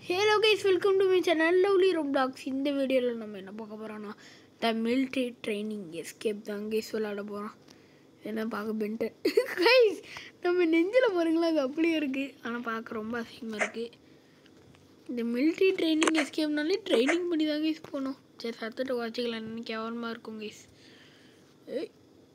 hello guys welcome to my channel lovely Roblox இந்த வீடியோவில் நம்ம என்ன பார்க்க போகிறோம்னா த மிலிட்ரி ட்ரைனிங் எஸ்கேப் தான் கைஸ் விளாட போகிறோம் என்ன பார்க்க பென்ட்டு கைஸ் நம்ம நெஞ்சில் பாருங்களா அது அப்படியே இருக்குது ஆனால் பார்க்க ரொம்ப அசிங்கமாக இருக்குது இந்த மிலிட்ரி ட்ரைனிங் எஸ்கேப்னாலே ட்ரைனிங் பண்ணி தான் கைஸ் போகணும் சரி சத்தத்தை குறைச்சிக்கலாம் இன்னைக்கு கேவலமாக இருக்கும் கைஸ் ஏய்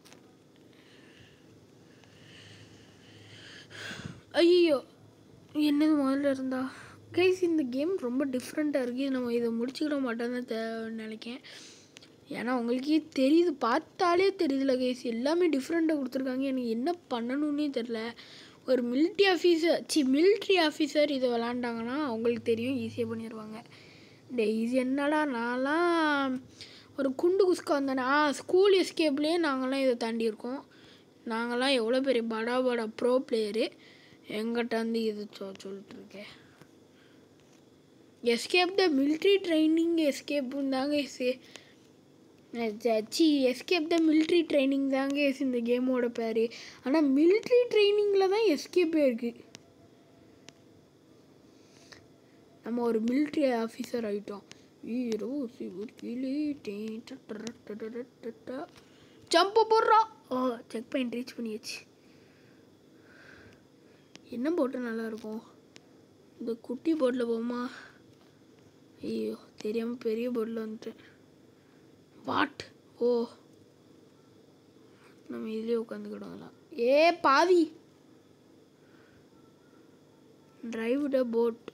ஐயோ என்னது முதல்ல இருந்தா கைஸ் இந்த கேம் ரொம்ப டிஃப்ரெண்ட்டாக இருக்குது நம்ம இதை முடிச்சுக்கிட மாட்டோம்னு தே நினைக்கேன் ஏன்னா உங்களுக்கே தெரியுது பார்த்தாலே தெரியுதுல கைஸ் எல்லாமே டிஃப்ரெண்ட்டாக கொடுத்துருக்காங்க எனக்கு என்ன பண்ணணும்னே தெரில ஒரு military officer see military officer இதை விளாண்டாங்கன்னா அவங்களுக்கு தெரியும் ஈஸியாக பண்ணிடுவாங்க இந்த ஈஸி என்னடா நான்லாம் ஒரு குண்டு குஸ்கா வந்தேன் ஆ ஸ்கூல் எஸ்கேப்லேயே நாங்களாம் இதை தாண்டி இருக்கோம் நாங்களாம் எவ்வளோ பெரிய படா படா ப்ரோ பிளேயரு எங்கிட்ட வந்து இது சொ சொல்லிட்டு இருக்கேன் எஸ்கேப் த மிலிட்ரி ட்ரைனிங் எஸ்கேப்பும் தாங்க see escape the military training தாங்க எஸ் இந்த கேமோட பேர் ஆனால் மிலிட்ரி ட்ரைனிங்கில் தான் எஸ்கேப்பே இருக்குது நம்ம ஒரு மிலிட்ரி ஆஃபீஸர் ஆகிட்டோம் வீரோ சிவர்கிலி ஜம்ப் போடுறோம் ஓ செக் பாயிண்ட் ரீச் பண்ணியாச்சு என்ன போட்டு நல்லாயிருக்கும் இந்த குட்டி போட்டில் போமா ஐயோ தெரியாமல் பெரிய போட்டில் வந்துட்டேன் வாட் ஓ நம்ம இதுலேயே உட்காந்துக்கிடுவோம்லாம் ஏ பாவி டிரைவ் த போட்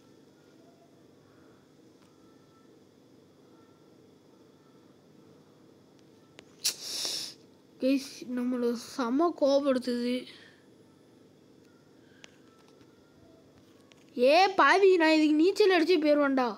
கைஸ் நம்மளை செம கோபப்படுத்துது ஏ பாவி நான் இதுக்கு நீச்சல் அடிச்சு போயிடுவேன்டா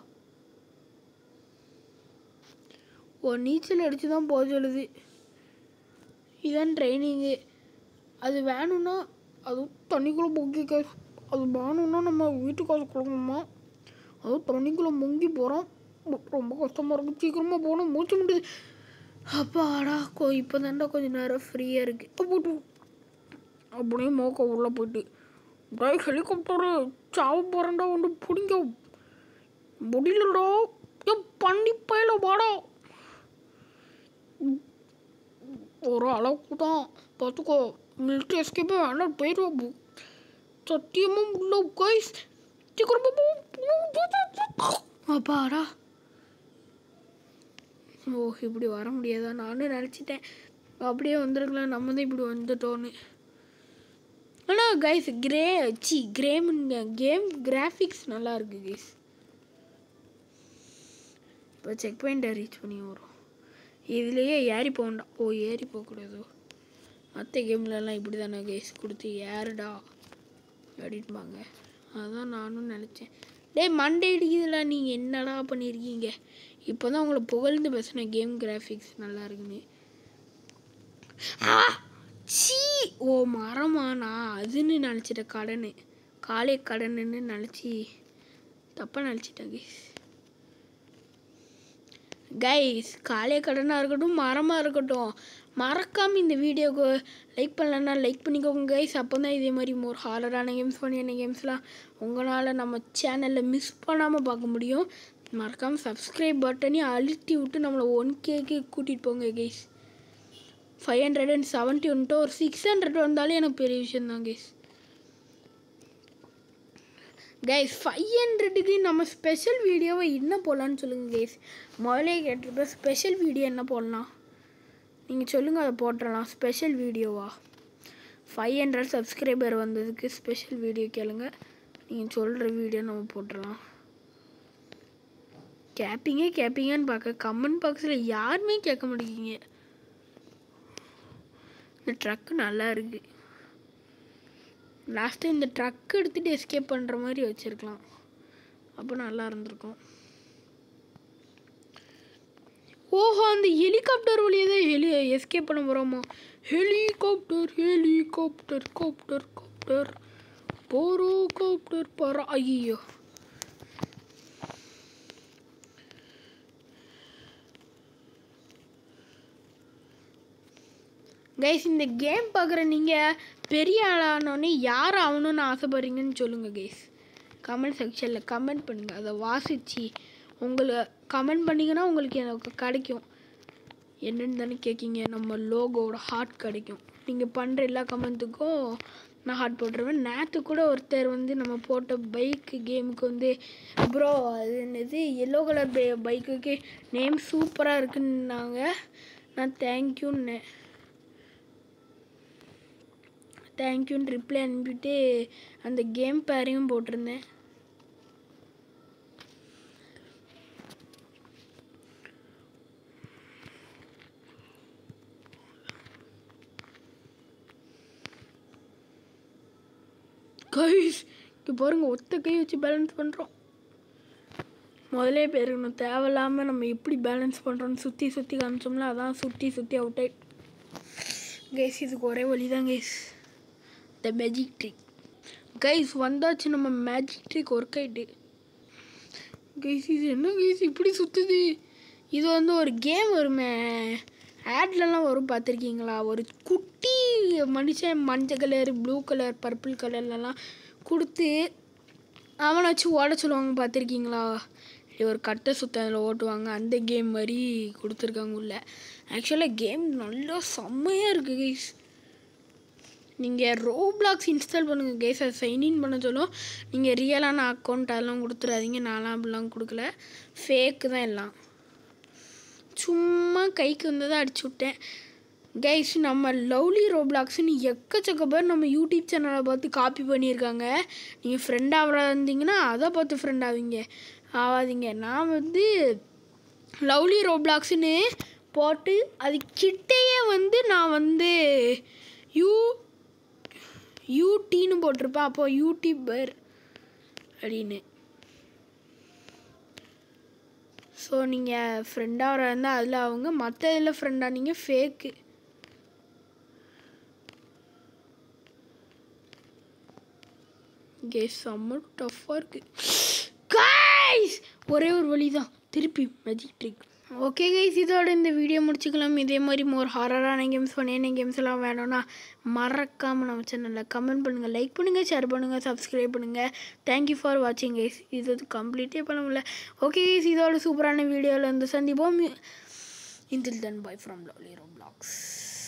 ஓ நீச்சல் அடித்து தான் போக சொல்லுது இதான் ட்ரைனிங்கு அது வேணும்னா அதுவும் தண்ணிக்குள்ளே முங்கி காசு அது வேணும்னா நம்ம வீட்டுக்கு காசு கொடுக்கணுமா அதுவும் தண்ணிக்குள்ளே முங்கி போகிறோம் ரொம்ப கஷ்டமாக இருக்கும் சீக்கிரமாக போகணும் மூச்சு முடியுது அப்பாடா கோ இப்போ தாண்டா கொஞ்சம் நேரம் ஃப்ரீயாக இருக்குது போட்டு அப்படியே மோக்க உள்ளே போயிட்டு டேய் ஹெலிகாப்டரு சாவ போகிறேன்டா ஒன்று பிடிங்க முடியலடா ஏ பண்ணி பயில வாடா ஒரு அளவுக்கு தான் பார்த்துக்கோ மிலிட்ரி எஸ்கேப்பே வேணாம் போயிடுவோம் சத்தியமும் உள்ள கைஸ் அப்பாடா ஓ இப்படி வர முடியாதா நானும் நினச்சிட்டேன் அப்படியே வந்துருக்கலாம் நம்ம தான் இப்படி வந்துட்டோன்னு ஆனால் கைஸ் கிரே சி கிரேமுங்க கேம் கிராஃபிக்ஸ் நல்லா இருக்கு கைஸ் இப்போ செக் பாயிண்ட்டை ரீச் பண்ணி வரும் இதுலேயே ஏறி போகண்டா ஓ ஏறி போகக்கூடாதோ மற்ற கேம்லலாம் இப்படி தானே கைஸ் கொடுத்து ஏறுடா அப்படின்பாங்க அதான் நானும் நினச்சேன் டேய் மண்டே இடிக்குதுல நீங்கள் என்னடா பண்ணியிருக்கீங்க இப்போ தான் உங்களை புகழ்ந்து பேசினேன் கேம் கிராஃபிக்ஸ் நல்லா இருக்குன்னு ஆ சீ ஓ மரமா நான் அதுன்னு நினச்சிட்டேன் கடன் காலை கடனுன்னு நினச்சி தப்பாக நினச்சிட்டேன் கைஸ் கைஸ் காலை கடனாக இருக்கட்டும் மரமாக இருக்கட்டும் மறக்காமல் இந்த வீடியோக்கு லைக் பண்ணலன்னா லைக் பண்ணிக்கோங்க கைஸ் அப்போ தான் இதே மாதிரி ஒரு ஹாரரான கேம்ஸ் பண்ணியான கேம்ஸ்லாம் உங்களால் நம்ம சேனலில் மிஸ் பண்ணாமல் பார்க்க முடியும் மறக்காமல் சப்ஸ்கிரைப் பட்டனையும் அழுத்தி விட்டு நம்மளை ஒன் கேக்கு கூட்டிகிட்டு போங்க guys five hundred and seventy one ஒரு சிக்ஸ் ஹண்ட்ரட் வந்தாலே எனக்கு பெரிய விஷயம் தான் கைஸ் கைஸ் ஃபைவ் ஹண்ட்ரடுக்கு நம்ம ஸ்பெஷல் வீடியோவை என்ன போடலான்னு சொல்லுங்கள் கைஸ் முதலே கேட்டிருப்பேன் ஸ்பெஷல் வீடியோ என்ன போடலாம் நீங்கள் சொல்லுங்கள் அதை போட்டுடலாம் ஸ்பெஷல் வீடியோவா ஃபைவ் ஹண்ட்ரட் சப்ஸ்கிரைபர் வந்ததுக்கு ஸ்பெஷல் வீடியோ கேளுங்க நீங்கள் சொல்கிற வீடியோ நம்ம போட்டுடலாம் கேட்பீங்க கேட்பீங்கன்னு பார்க்க கமெண்ட் பாக்ஸில் யாருமே கேட்க மாட்டேங்கிங்க இந்த ட்ரக்கு நல்லா இருக்குது லாஸ்ட்டு இந்த ட்ரக் எடுத்துகிட்டு எஸ்கேப் பண்ணுற மாதிரி வச்சுருக்கலாம் அப்போ நல்லா இருந்திருக்கும் ஓஹோ அந்த ஹெலிகாப்டர் வழியே தான் ஹெலி எஸ்கேப் பண்ண போகிறோமோ ஹெலிகாப்டர் ஹெலிகாப்டர் காப்டர் காப்டர் போரோ காப்டர் போகிறோம் ஐயோ கைஸ் இந்த கேம் பார்க்குற நீங்கள் பெரிய ஆளானோடனே யார் ஆகணும்னு ஆசைப்படுறீங்கன்னு சொல்லுங்கள் கைஸ் கமெண்ட் செக்ஷனில் கமெண்ட் பண்ணுங்கள் அதை வாசித்து உங்களை கமெண்ட் பண்ணிங்கன்னா உங்களுக்கு எனக்கு கிடைக்கும் என்னென்னு தானே கேட்கீங்க நம்ம லோகோட ஹார்ட் கிடைக்கும் நீங்கள் பண்ணுற எல்லா கமெண்ட்டுக்கும் நான் ஹார்ட் போட்டுருவேன் நேற்று கூட ஒருத்தர் வந்து நம்ம போட்ட பைக்கு கேமுக்கு வந்து ப்ரோ அது என்னது எல்லோ கலர் பை பைக்குக்கு நேம் சூப்பராக இருக்குன்னாங்க நான் தேங்க்யூன்னேன் தேங்க்யூன்னு ரிப்ளை அனுப்பிட்டு அந்த கேம் பேரையும் போட்டிருந்தேன் கைஸ் இங்கே பாருங்க ஒத்த கை வச்சு பேலன்ஸ் பண்ணுறோம் முதலே பேருக்கணும் தேவையில்லாமல் நம்ம எப்படி பேலன்ஸ் பண்ணுறோன்னு சுற்றி சுற்றி காமிச்சோம்ல அதான் சுற்றி சுற்றி அவுட் ஆயிட் கைஸ் இதுக்கு ஒரே வழி தான் guys the magic trick guys வந்தாச்சு நம்ம மேஜிக் ட்ரிக் ஒர்க் ஆயிட்டு கைஸ் இது என்ன கைஸ் இப்படி சுற்றுது இது வந்து ஒரு கேம் வருமே ஆட்லலாம் வரும் பார்த்துருக்கீங்களா ஒரு குட்டி மனுஷன் மஞ்சள் கலர் ப்ளூ கலர் பர்பிள் கலர்லலாம் கொடுத்து அவனை வச்சு ஓட சொல்லுவாங்க பார்த்துருக்கீங்களா இப்படி ஒரு கட்டை சுத்த அதில் ஓட்டுவாங்க அந்த கேம் மாதிரி கொடுத்துருக்காங்க உள்ள ஆக்சுவலாக கேம் நல்லா செம்மையாக இருக்குது கைஸ் நீங்கள் ரோப்ளாக்ஸ் இன்ஸ்டால் பண்ணுங்கள் கேஸ் அதை சைன்இன் பண்ண சொல்லும் நீங்கள் ரியலான அக்கௌண்ட் அதெல்லாம் கொடுத்துறாதீங்க நான்லாம் அப்படிலாம் கொடுக்கல ஃபேக்கு தான் எல்லாம் சும்மா கைக்கு வந்ததை அடிச்சு விட்டேன் கைஸ் நம்ம லவ்லி ரோப்ளாக்ஸ்னு எக்கச்சக்க பேர் நம்ம யூடியூப் சேனலை பார்த்து காப்பி பண்ணியிருக்காங்க நீங்கள் ஃப்ரெண்ட் ஆகிறா இருந்தீங்கன்னா அதை பார்த்து ஃப்ரெண்ட் ஆவீங்க ஆகாதீங்க நான் வந்து லவ்லி ரோப்ளாக்ஸ்னு போட்டு அது கிட்டேயே வந்து நான் வந்து யூ யூடின்னு போட்டிருப்பேன் அப்போ யூடியூபர் அப்படின்னு ஸோ நீங்கள் ஃப்ரெண்டாக இருந்தால் அதில் அவங்க மற்ற இதில் ஃப்ரெண்டாக நீங்கள் ஃபேக்கு கேஸ் செம்ம டஃப்பாக இருக்குது கைஸ் ஒரே ஒரு வழி தான் திருப்பி மேஜிக் ட்ரிக் ஓகே கைஸ் இதோட இந்த வீடியோ முடிச்சுக்கலாம் இதே மாதிரி மோர் ஹாரரான கேம்ஸ் பண்ணியான கேம்ஸ் எல்லாம் வேணும்னா மறக்காமல் நம்ம சேனலில் கமெண்ட் பண்ணுங்கள் லைக் பண்ணுங்கள் ஷேர் பண்ணுங்கள் சப்ஸ்கிரைப் பண்ணுங்கள் தேங்க்யூ ஃபார் வாட்சிங் கைஸ் இது கம்ப்ளீட்டே பண்ண முடியல ஓகே கைஸ் இதோட சூப்பரான வீடியோவில் இருந்து சந்திப்போம் இந்தில் தன் bye from lovely Rome blocks